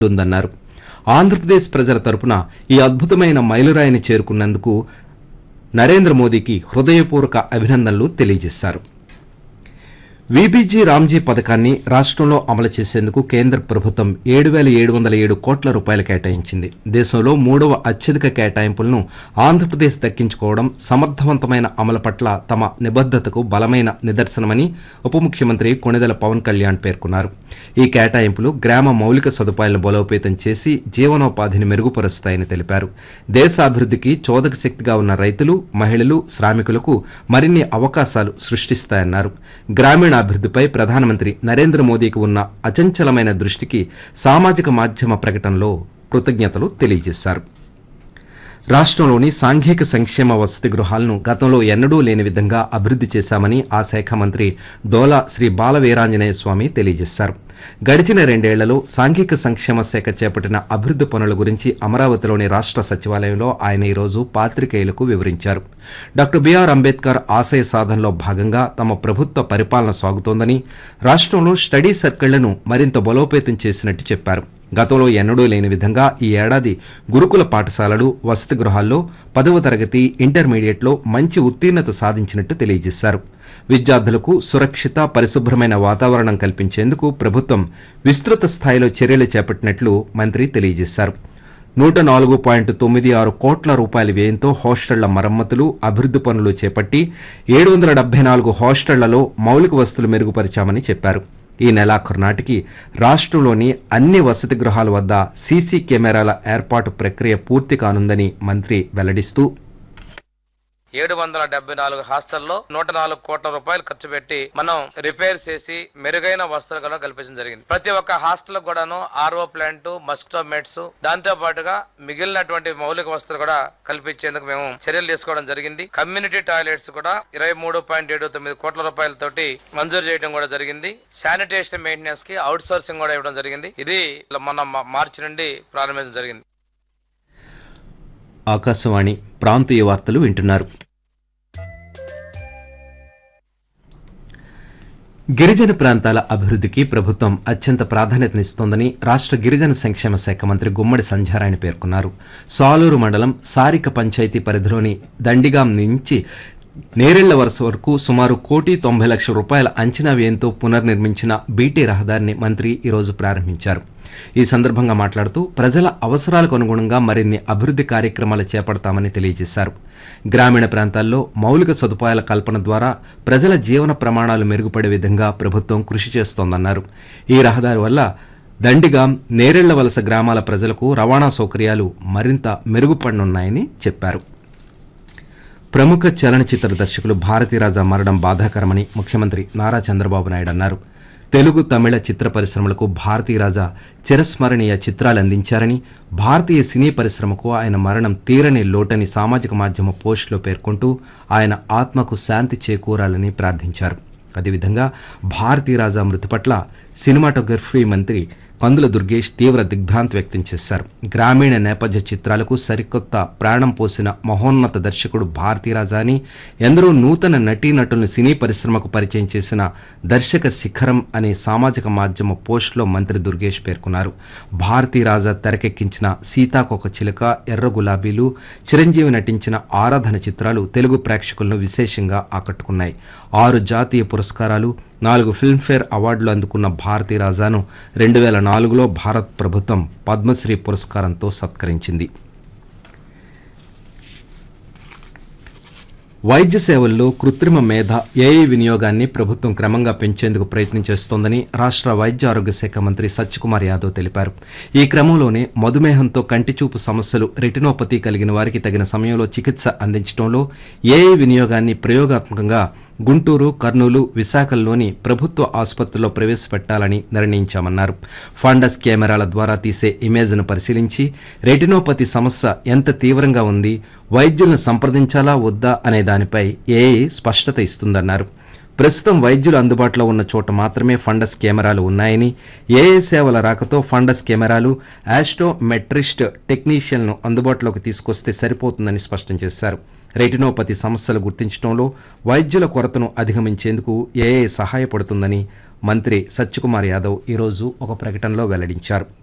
ఉందన్నారు ఆంధ్రప్రదేశ్ ప్రజల తరపున ఈ అద్భుతమైన మైలురాయిని చేరుకున్నందుకు నరేంద్ర మోదీకి హృదయపూర్వక అభినందనలు తెలియజేశారు వీబీజీ రామ్జీ పథకాన్ని రాష్ట్రంలో అమలు చేసేందుకు కేంద్ర ప్రభుత్వం ఏడు వేల ఏడు వందల ఏడు కోట్ల రూపాయలు కేటాయించింది దేశంలో మూడవ అత్యధిక కేటాయింపులను ఆంధ్రప్రదేశ్ దక్కించుకోవడం సమర్థవంతమైన అమలు పట్ల తమ నిబద్ధతకు బలమైన నిదర్శనమని ఉప ముఖ్యమంత్రి కొణిదెల పవన్ కళ్యాణ్ పేర్కొన్నారు ఈ కేటాయింపులు గ్రామ మౌలిక సదుపాయాలను బలోపేతం చేసి జీవనోపాధిని మెరుగుపరుస్తాయని తెలిపారు దేశాభివృద్ధికి చోదక శక్తిగా ఉన్న రైతులు మహిళలు శ్రామికులకు మరిన్ని అవకాశాలు సృష్టిస్తాయన్నారు గ్రామీణాభివృద్ధిపై ప్రధానమంత్రి నరేంద్ర మోదీకి ఉన్న అచంచలమైన దృష్టికి సామాజిక మాధ్యమ ప్రకటనలో కృతజ్ఞతలు తెలియజేశారు రాష్ట్రంలోని సాంఘిక సంక్షేమ వసతి గృహాలను గతంలో ఎన్నడూ లేని విధంగా అభివృద్ధి చేశామని ఆ శాఖ మంత్రి డోలా శ్రీ బాల వీరాంజనేయ స్వామి తెలియజేశారు గడిచిన రెండేళ్లలో సాంఘిక సంక్షేమ శాఖ చేపట్టిన అభివృద్ధి పనుల గురించి అమరావతిలోని రాష్ట్ర సచివాలయంలో ఆయన ఈరోజు పాత్రికేయులకు వివరించారు డాక్టర్ బిఆర్ అంబేద్కర్ ఆశయ సాధనలో భాగంగా తమ ప్రభుత్వ పరిపాలన సాగుతోందని రాష్ట్రంలో స్టడీ సర్కిళ్లను మరింత బలోపేతం చేసినట్టు చెప్పారు గతంలో ఎన్నడూ లేని విధంగా ఈ ఏడాది గురుకుల పాఠశాలలు వసతి గృహాల్లో పదవ తరగతి ఇంటర్మీడియట్లో మంచి ఉత్తీర్ణత సాధించినట్టు తెలియజేశారు విద్యార్థులకు సురక్షిత పరిశుభ్రమైన వాతావరణం కల్పించేందుకు ప్రభుత్వం విస్తృత స్థాయిలో చర్యలు చేపట్టినట్లు మంత్రి తెలియజేశారు నూట నాలుగు పాయింట్ తొమ్మిది ఆరు కోట్ల రూపాయల వ్యయంతో హాస్టళ్ల మరమ్మతులు అభివృద్ధి పనులు చేపట్టి ఏడు వందల డెబ్బై నాలుగు హాస్టళ్లలో మౌలిక వసతులు మెరుగుపరిచామని చెప్పారు ఈ నెలాఖరు నాటికి రాష్ట్రంలోని అన్ని వసతి గృహాల వద్ద సీసీ కెమెరాల ఏర్పాటు ప్రక్రియ పూర్తి కానుందని మంత్రి వెల్లడిస్తూ ఏడు వందల డెబ్బై నాలుగు హాస్టల్లో నూట నాలుగు కోట్ల రూపాయలు ఖర్చు పెట్టి మనం రిపేర్ చేసి మెరుగైన వసతులు కూడా కల్పించడం జరిగింది ప్రతి ఒక్క హాస్టల్ కూడాను ఆర్ఓ ప్లాంట్ మస్కిటో మెట్స్ దాంతో పాటుగా మిగిలినటువంటి మౌలిక వసతులు కూడా కల్పించేందుకు మేము చర్యలు తీసుకోవడం జరిగింది కమ్యూనిటీ టాయిలెట్స్ కూడా ఇరవై మూడు పాయింట్ ఏడు తొమ్మిది కోట్ల రూపాయలతోటి మంజూరు చేయడం కూడా జరిగింది శానిటేషన్ మెయింటెనెన్స్ కి అవుట్ సోర్సింగ్ కూడా ఇవ్వడం జరిగింది ఇది మన మార్చి నుండి ప్రారంభించడం జరిగింది ఆకాశవాణి ప్రాంతీయ వార్తలు వింటున్నారు గిరిజన ప్రాంతాల అభివృద్ధికి ప్రభుత్వం అత్యంత ప్రాధాన్యతనిస్తోందని రాష్ట్ర గిరిజన సంక్షేమ శాఖ మంత్రి గుమ్మడి సంధ్యారాయణ పేర్కొన్నారు సాలూరు మండలం సారిక పంచాయతీ పరిధిలోని దండిగాం నుంచి నేరెళ్ల వరుస వరకు సుమారు కోటి తొంభై లక్షల రూపాయల అంచనా వ్యయంతో పునర్నిర్మించిన బీటీ రహదారిని మంత్రి ఈరోజు ప్రారంభించారు ఈ సందర్భంగా మాట్లాడుతూ ప్రజల అవసరాలకు అనుగుణంగా మరిన్ని అభివృద్ధి కార్యక్రమాలు చేపడతామని తెలియజేశారు గ్రామీణ ప్రాంతాల్లో మౌలిక సదుపాయాల కల్పన ద్వారా ప్రజల జీవన ప్రమాణాలు మెరుగుపడే విధంగా ప్రభుత్వం కృషి చేస్తోందన్నారు ఈ రహదారి వల్ల దండిగాం నేరెళ్ల వలస గ్రామాల ప్రజలకు రవాణా సౌకర్యాలు మరింత మెరుగుపడనున్నాయని చెప్పారు ప్రముఖ చలనచిత్ర దర్శకులు భారతీరాజా మరణం బాధాకరమని ముఖ్యమంత్రి నారా చంద్రబాబు నాయుడు అన్నారు తెలుగు తమిళ చిత్ర పరిశ్రమలకు భారతీరాజా చిరస్మరణీయ చిత్రాలు అందించారని భారతీయ సినీ పరిశ్రమకు ఆయన మరణం తీరని లోటని సామాజిక మాధ్యమ పోస్టులో పేర్కొంటూ ఆయన ఆత్మకు శాంతి చేకూరాలని ప్రార్థించారు అదేవిధంగా భారతీరాజా మృతి పట్ల సినిమాటోగ్రఫీ మంత్రి కందుల దుర్గేష్ తీవ్ర దిగ్భ్రాంతి వ్యక్తం చేశారు గ్రామీణ నేపథ్య చిత్రాలకు సరికొత్త ప్రాణం పోసిన మహోన్నత దర్శకుడు భారతీరాజా అని ఎందరో నూతన నటీనటులను సినీ పరిశ్రమకు పరిచయం చేసిన దర్శక శిఖరం అనే సామాజిక మాధ్యమ పోస్టులో మంత్రి దుర్గేష్ పేర్కొన్నారు భారతీరాజా తెరకెక్కించిన సీతాకొక చిలుక ఎర్ర గులాబీలు చిరంజీవి నటించిన ఆరాధన చిత్రాలు తెలుగు ప్రేక్షకులను విశేషంగా ఆకట్టుకున్నాయి ఆరు జాతీయ పురస్కారాలు నాలుగు ఫిల్మ్ఫేర్ అవార్డులు అందుకున్న భారతీ రాజాను రెండు వేల నాలుగులో భారత్ ప్రభుత్వం పద్మశ్రీ పురస్కారంతో సత్కరించింది వైద్య సేవల్లో కృత్రిమ మేధ ఏఐ వినియోగాన్ని ప్రభుత్వం క్రమంగా పెంచేందుకు ప్రయత్నం చేస్తోందని రాష్ట్ర వైద్య ఆరోగ్య శాఖ మంత్రి సత్యకుమార్ యాదవ్ తెలిపారు ఈ క్రమంలోనే మధుమేహంతో కంటిచూపు సమస్యలు రెటినోపతి కలిగిన వారికి తగిన సమయంలో చికిత్స అందించడంలో ఏఐ వినియోగాన్ని ప్రయోగాత్మకంగా గుంటూరు కర్నూలు విశాఖల్లోని ప్రభుత్వ ఆసుపత్రుల్లో ప్రవేశపెట్టాలని నిర్ణయించామన్నారు ఫండస్ కెమెరాల ద్వారా తీసే ఇమేజ్ను పరిశీలించి రెటినోపతి సమస్య ఎంత తీవ్రంగా ఉంది వైద్యులను సంప్రదించాలా వద్దా అనే దానిపై ఏఐ స్పష్టత ఇస్తుందన్నారు ప్రస్తుతం వైద్యులు అందుబాటులో ఉన్న చోట మాత్రమే ఫండస్ కెమెరాలు ఉన్నాయని ఏఏ సేవల రాకతో ఫండస్ కెమెరాలు ఆస్ట్రోమెట్రిస్ట్ టెక్నీషియన్ను అందుబాటులోకి తీసుకొస్తే సరిపోతుందని స్పష్టం చేశారు రెటినోపతి సమస్యలు గుర్తించడంలో వైద్యుల కొరతను అధిగమించేందుకు ఏఏ సహాయపడుతుందని మంత్రి సత్యకుమార్ యాదవ్ ఈరోజు ఒక ప్రకటనలో వెల్లడించారు